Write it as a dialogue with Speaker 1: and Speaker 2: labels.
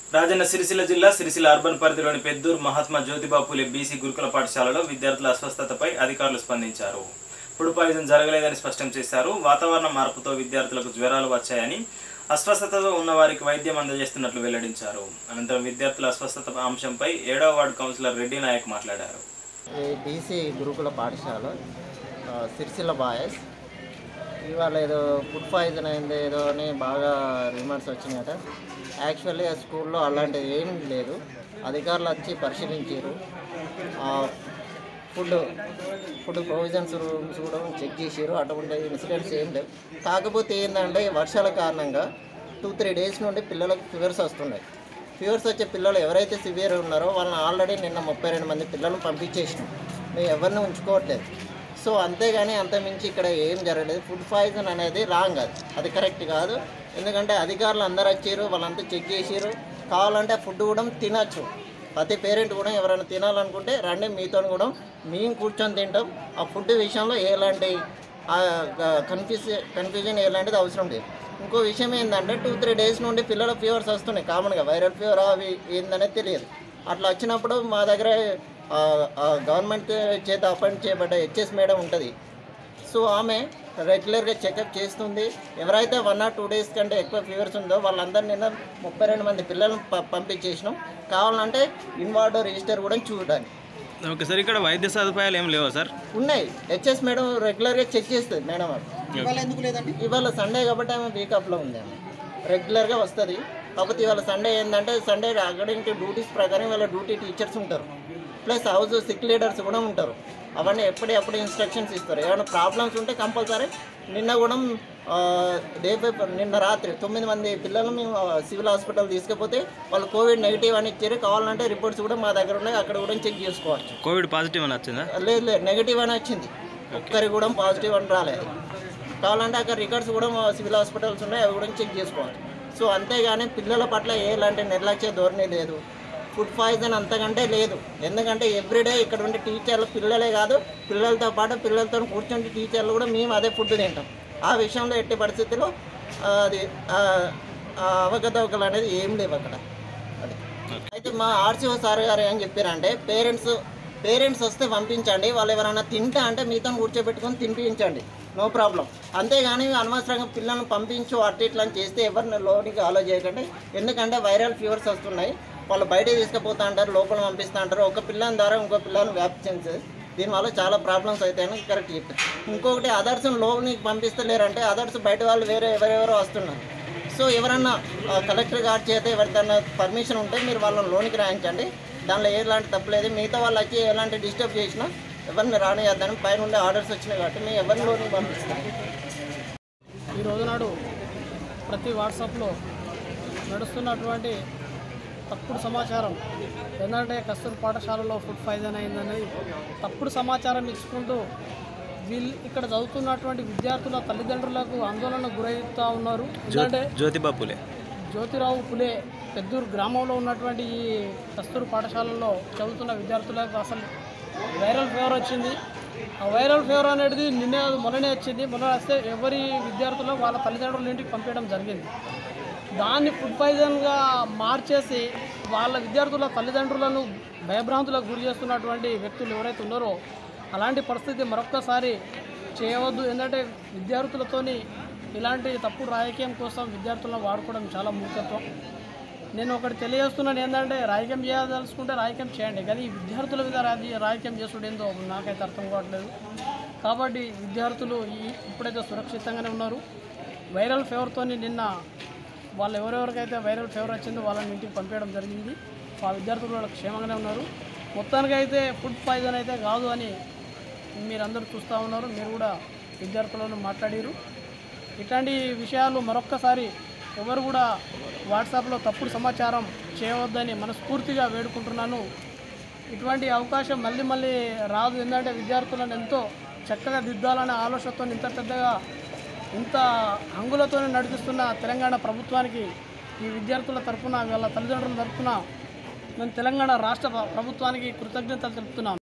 Speaker 1: రాజన్న సిరిసిల్ల జిల్లా సిరిసిల్ల అర్బన్ పరిధిలోని పెద్దూరు మహాత్మా జ్యోతిబా పూలే బీసీ గురుకుల పాఠశాలలో విద్యార్థుల అస్వస్థతపై అధికారులు స్పందించారు ఫుడ్ పాయిజన్ జరగలేదని స్పష్టం చేశారు వాతావరణ మార్పుతో విద్యార్థులకు జ్వరాలు వచ్చాయని అస్వస్థతతో ఉన్న వారికి వైద్యం అందజేస్తున్నట్లు వెల్లడించారు అనంతరం విద్యార్థుల అస్వస్థత అంశంపై ఏడవ వార్డు కౌన్సిలర్ రెడ్డి నాయక్ మాట్లాడారు
Speaker 2: ఈ బీసీ గురుకుల పాఠశాల ఆ, సిరిసిల్ల బాయ్స్ ఇవాళ ఏదో ఫుడ్ పాయిజన్ అయింది ఏదో అని బాగా రిమార్క్స్ వచ్చినాయట యాక్చువల్లీ ఆ స్కూల్లో అలాంటిది ఏం లేదు అధికారులు వచ్చి పరిశీలించారు ఫుడ్ ఫుడ్ ప్రొవిజన్స్ రూమ్స్ కూడా చెక్ చేసారు అటువంటి ఇన్సిడెంట్స్ ఏం లేవు కాకపోతే ఏంటంటే ఈ వర్షాల కారణంగా టూ త్రీ డేస్ నుండి పిల్లలకు ఫీవర్స్ వస్తున్నాయి ఫీవర్స్ వచ్చే పిల్లలు ఎవరైతే సివియర్ ఉన్నారో వాళ్ళని ఆల్రెడీ నిన్న ముప్పై రెండు మంది పిల్లలను పంపించేసినాం మేము ఎవరిని ఉంచుకోవట్లేదు సో అంతేగాని అంతమించి ఇక్కడ ఏం జరగలేదు ఫుడ్ పాయిజన్ అనేది రాంగ్ అది అది కరెక్ట్ కాదు ఎందుకంటే అధికారులు అందరు వచ్చారు వాళ్ళంతా చెక్ చేసారు కావాలంటే ఫుడ్ కూడా తినచ్చు ప్రతి పేరెంట్ కూడా ఎవరైనా తినాలనుకుంటే రండి మీతో కూడా మేము కూర్చొని తింటాం ఆ ఫుడ్ విషయంలో ఎలాంటి కన్ఫ్యూజ్ కన్ఫ్యూజన్ ఎలాంటిది అవసరం లేదు ఇంకో విషయం ఏంటంటే టూ త్రీ డేస్ నుండి పిల్లల ఫీవర్స్ వస్తున్నాయి కామన్గా వైరల్ ఫీవర్ అవి ఏందనేది తెలియదు అట్లా వచ్చినప్పుడు మా దగ్గర గవర్నమెంట్ చేత అపాయింట్ చేయబడ్డ హెచ్ఎస్ మేడం ఉంటుంది సో ఆమె రెగ్యులర్గా చెకప్ చేస్తుంది ఎవరైతే వన్ ఆర్ టూ డేస్ కంటే ఎక్కువ ఫీవర్స్ ఉందో వాళ్ళందరినీ నిన్న ముప్పై రెండు మంది పిల్లలను ప పంపించేసినాం కావాలంటే ఇన్వార్డో రిజిస్టర్ కూడా చూడడానికి
Speaker 1: ఓకే సార్ ఇక్కడ వైద్య సదుపాయాలు ఏం లేవా సార్
Speaker 2: ఉన్నాయి హెచ్ఎస్ మేడం రెగ్యులర్గా చెక్ చేస్తుంది మేడం అది
Speaker 3: ఇవాళ ఎందుకు లేదండి
Speaker 2: ఇవాళ సండే కాబట్టి ఆమె వీకప్లో ఉంది ఆమె రెగ్యులర్గా వస్తుంది కాకపోతే ఇవాళ సండే ఏంటంటే సండే అకార్డింగ్ టు డ్యూటీస్ ప్రకారం వాళ్ళ డ్యూటీ టీచర్స్ ఉంటారు ప్లస్ హౌస్ సిక్ లీడర్స్ కూడా ఉంటారు అవన్నీ ఎప్పటికప్పుడు ఇన్స్ట్రక్షన్స్ ఇస్తారు ఏమైనా ప్రాబ్లమ్స్ ఉంటే కంపల్సరీ నిన్న కూడా డే పేపర్ నిన్న రాత్రి తొమ్మిది మంది పిల్లలు మేము సివిల్ హాస్పిటల్ తీసుకపోతే వాళ్ళు కోవిడ్ నెగిటివ్ అని ఇచ్చారు కావాలంటే రిపోర్ట్స్ కూడా మా దగ్గర ఉన్నాయి అక్కడ కూడా చెక్ చేసుకోవచ్చు
Speaker 1: కోవిడ్ పాజిటివ్ అని వచ్చిందా
Speaker 2: లేదు లేదు నెగిటివ్ అని వచ్చింది ఒక్కరికి కూడా పాజిటివ్ అని రాలేదు కావాలంటే అక్కడ రికార్డ్స్ కూడా మా సివిల్ హాస్పిటల్స్ ఉన్నాయి అవి కూడా చెక్ చేసుకోవాలి సో అంతేగాని పిల్లల పట్ల ఎలాంటి నిర్లక్ష్య ధోరణి లేదు ఫుడ్ పాయిజన్ అంతకంటే లేదు ఎందుకంటే ఎవ్రీడే ఇక్కడ ఉండే టీచర్లు పిల్లలే కాదు పిల్లలతో పాటు పిల్లలతో కూర్చుంటే టీచర్లు కూడా మేము అదే ఫుడ్ తింటాం ఆ విషయంలో ఎట్టి పరిస్థితుల్లో ఆ, అది ఆ, ఆ అవకతవకలు అనేది ఏం లేవు అక్కడ అది అయితే మా ఆర్సీఓ సార్ గారు ఏం చెప్పారంటే పేరెంట్స్ పేరెంట్స్ వస్తే పంపించండి వాళ్ళు ఎవరైనా తింటా అంటే మీతో కూర్చోబెట్టుకొని తినిపించండి నో ప్రాబ్లం అంతేగాని అనవసరంగా పిల్లల్ని పంపించు అట్లా ఇట్లా అని చేస్తే ఎవరిని లోనికి ఆలో చేయకండి ఎందుకంటే వైరల్ ఫీవర్స్ వస్తున్నాయి వాళ్ళు బయటకు తీసుకుపోతా అంటారు లోపల పంపిస్తూ అంటారు ఒక పిల్లని ద్వారా ఇంకో పిల్లని వ్యాప్తి దీనివల్ల చాలా ప్రాబ్లమ్స్ అవుతాయని కరెక్ట్ చెప్పారు ఇంకొకటి అదర్స్ లోనికి పంపిస్తలేరంటే అదర్స్ బయట వాళ్ళు వేరే ఎవరెవరో వస్తున్నారు సో ఎవరన్నా ఆ, కలెక్టర్ గారి చేత ఎవరికన్నా పర్మిషన్ ఉంటే మీరు వాళ్ళని లోనికి రాయించండి దానిలో ఎలాంటి తప్పులేదు మిగతా వాళ్ళు వచ్చి ఎలాంటి డిస్టర్బ్ చేసినా ఎవరిని రానియద్దని పైన ఉండే ఆర్డర్స్ వచ్చినాయి కాబట్టి మేము ఎవరిని లోనికి పంపిస్తాం
Speaker 3: ఈ రోజు నాడు ప్రతి వాట్సాప్లో నడుస్తున్నటువంటి తప్పుడు సమాచారం ఏంటంటే కస్తూరి పాఠశాలలో ఫుడ్ పాయిజన్ అయిందని తప్పుడు సమాచారం ఇచ్చుకుంటూ వీళ్ళు ఇక్కడ చదువుతున్నటువంటి విద్యార్థుల తల్లిదండ్రులకు ఆందోళన గురవుతూ ఉన్నారు ఎందుకంటే
Speaker 1: జ్యోతిబా పూలే
Speaker 3: జ్యోతిరావు పులే పెద్దూరు గ్రామంలో ఉన్నటువంటి ఈ కస్తూరు పాఠశాలలో చదువుతున్న విద్యార్థులకు అసలు వైరల్ ఫీవర్ వచ్చింది ఆ వైరల్ ఫీవర్ అనేది నిన్నే కాదు మొన్ననే వచ్చింది మొన్న వస్తే ఎవరి విద్యార్థులు వాళ్ళ తల్లిదండ్రుల ఇంటికి పంపించడం జరిగింది దాన్ని ఫుడ్ పాయిజన్గా మార్చేసి వాళ్ళ విద్యార్థుల తల్లిదండ్రులను భయభ్రాంతులకు గురి చేస్తున్నటువంటి వ్యక్తులు ఎవరైతే ఉన్నారో అలాంటి పరిస్థితి మరొక్కసారి చేయవద్దు ఎందుకంటే విద్యార్థులతోని ఇలాంటి తప్పుడు రాజకీయం కోసం విద్యార్థులను వాడుకోవడం చాలా మూర్ఖత్వం నేను ఒకటి తెలియజేస్తున్నాను ఏంటంటే రాజకీయం చేయదలుచుకుంటే రాజకీయం చేయండి కానీ ఈ విద్యార్థుల మీద రాజీ రాజకీయం చేసుడు ఏందో నాకైతే అర్థం కావట్లేదు కాబట్టి విద్యార్థులు ఈ ఇప్పుడైతే సురక్షితంగానే ఉన్నారు వైరల్ ఫీవర్తో నిన్న వాళ్ళు ఎవరెవరికైతే వైరల్ ఫీవర్ వచ్చిందో వాళ్ళని ఇంటికి పంపించడం జరిగింది ఆ విద్యార్థులు కూడా క్షేమంగానే ఉన్నారు మొత్తానికైతే ఫుడ్ పాయిజన్ అయితే కాదు అని మీరందరూ చూస్తూ ఉన్నారు మీరు కూడా విద్యార్థులను మాట్లాడారు ఇట్లాంటి విషయాలు మరొక్కసారి ఎవరు కూడా వాట్సాప్లో తప్పుడు సమాచారం చేయవద్దని మనస్ఫూర్తిగా వేడుకుంటున్నాను ఇటువంటి అవకాశం మళ్ళీ మళ్ళీ రాదు ఎందుకంటే విద్యార్థులను ఎంతో చక్కగా దిద్దాలనే ఆలోచనతో ఇంత పెద్దగా ఇంత హంగులతో నడిపిస్తున్న తెలంగాణ ప్రభుత్వానికి ఈ విద్యార్థుల తరఫున వాళ్ళ తల్లిదండ్రుల తరఫున నేను తెలంగాణ రాష్ట్ర ప్రభుత్వానికి కృతజ్ఞతలు తెలుపుతున్నాను